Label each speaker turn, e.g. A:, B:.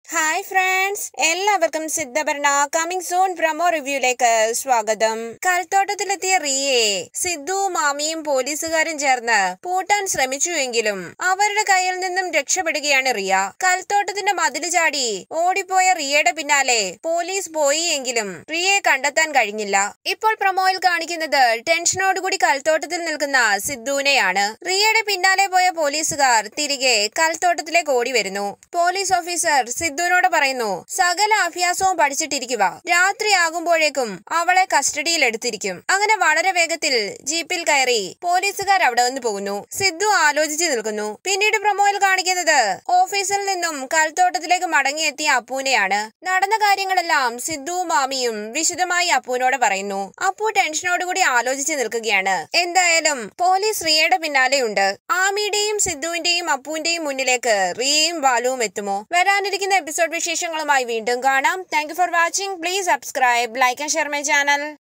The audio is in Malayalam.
A: ഹായ് ഫ്രണ്ട്സ് എല്ലാവർക്കും സിദ്ധഭരണ കമ്മിങ് സൂൺ പ്രമോ റിവ്യൂലേക്ക് സ്വാഗതം കൽത്തോട്ടത്തിലെത്തിയ റിയെ സിദ്ധു മാമിയും പോലീസുകാരും ചേർന്ന് പൂട്ടാൻ ശ്രമിച്ചുവെങ്കിലും അവരുടെ കയ്യിൽ നിന്നും രക്ഷപ്പെടുകയാണ് റിയ കൽത്തോട്ടത്തിന്റെ മതില് ചാടി ഓടിപ്പോയ റിയയുടെ പിന്നാലെ പോലീസ് പോയി എങ്കിലും റിയയെ കണ്ടെത്താൻ കഴിഞ്ഞില്ല ഇപ്പോൾ പ്രമോയിൽ കാണിക്കുന്നത് ടെൻഷനോടുകൂടി കൽത്തോട്ടത്തിൽ നിൽക്കുന്ന സിദ്ധുവിനെയാണ് റിയയുടെ പിന്നാലെ പോയ പോലീസുകാർ തിരികെ കൽത്തോട്ടത്തിലേക്ക് ഓടി വരുന്നു പോലീസ് ഓഫീസർ സിദ്ധുവിനോട് പറയുന്നു സകല അഭ്യാസവും പഠിച്ചിട്ടിരിക്കുക രാത്രിയാകുമ്പോഴേക്കും അവളെ കസ്റ്റഡിയിൽ എടുത്തിരിക്കും അങ്ങനെ വളരെ വേഗത്തിൽ ജീപ്പിൽ കയറി പോലീസുകാർ അവിടെ നിന്ന് പോകുന്നു സിദ്ധു ആലോചിച്ച് നിൽക്കുന്നു പിന്നീട് പ്രൊമോയിൽ കാണിക്കുന്നത് ഓഫീസിൽ നിന്നും കൽത്തോട്ടത്തിലേക്ക് മടങ്ങിയെത്തിയ അപ്പൂനെയാണ് നടന്ന കാര്യങ്ങളെല്ലാം സിദ്ധുവും മാമിയും വിശദമായി അപ്പുവിനോട് പറയുന്നു അപ്പു ടെൻഷനോടുകൂടി ആലോചിച്ച് നിൽക്കുകയാണ് എന്തായാലും പോലീസ് റിയയുടെ പിന്നാലെയുണ്ട് ആമിയുടെയും സിദ്ധുവിന്റെയും അപ്പുവിന്റെയും മുന്നിലേക്ക് റിയയും ബാലുവും എത്തുമോ വരാനിരിക്കുന്ന എപ്പിസോഡ് വിശേഷങ്ങളുമായി വീണ്ടും കാണാം thank for watching please subscribe like and share my channel